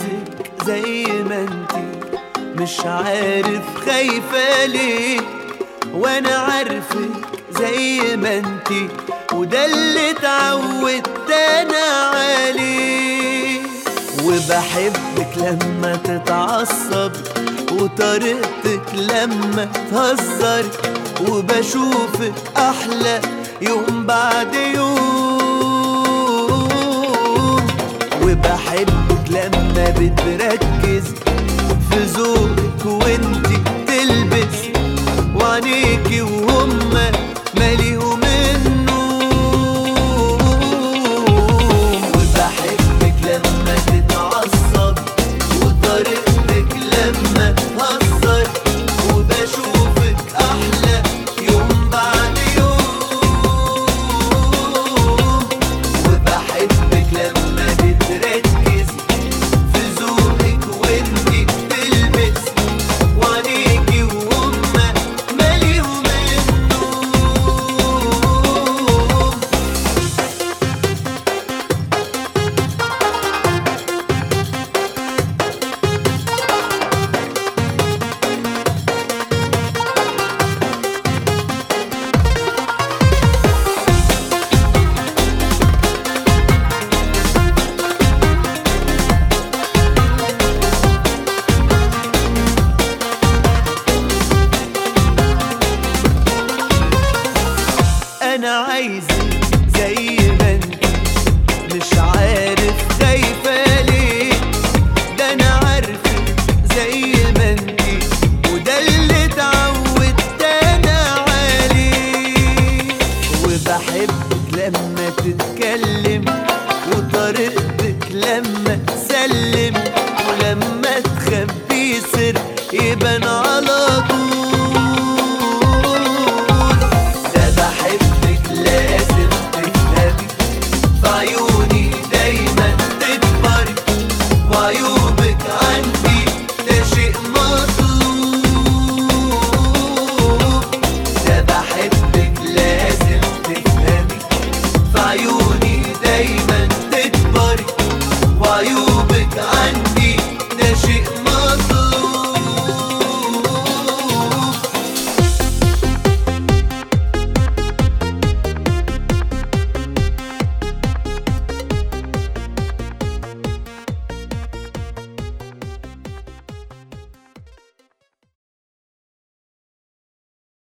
عايزك زي ما انتي مش عارف خايفة ليه وانا عارفك زي ما انتي وده اللي اتعودت انا عليه وبحبك لما تتعصب وطريقتك لما تهزر وبشوفك احلى يوم بعد يوم وبحبك لما بتركز في ذوقك وانتي بتلبس وعينيكي وهما ماليهم النوم وبحبك لما تتعصب وطريقتك لما تهزر وبشوفك احلى يوم بعد يوم وبحبك لما بتركز في ذوقك وانتي بتلبس وعينيكي وهما ماليهم النوم انا عايزك زي ما انت مش عارف خايفة ليه ده انا عارفك زي ما انت وده اللي اتعودت انا عليه وبحبك لما تتكلم وطريقتك لما تسلم ولما تخبي سر يبان على طول ده بحبك لازم تفهمي في عيوني دايما تكبري وعيوبك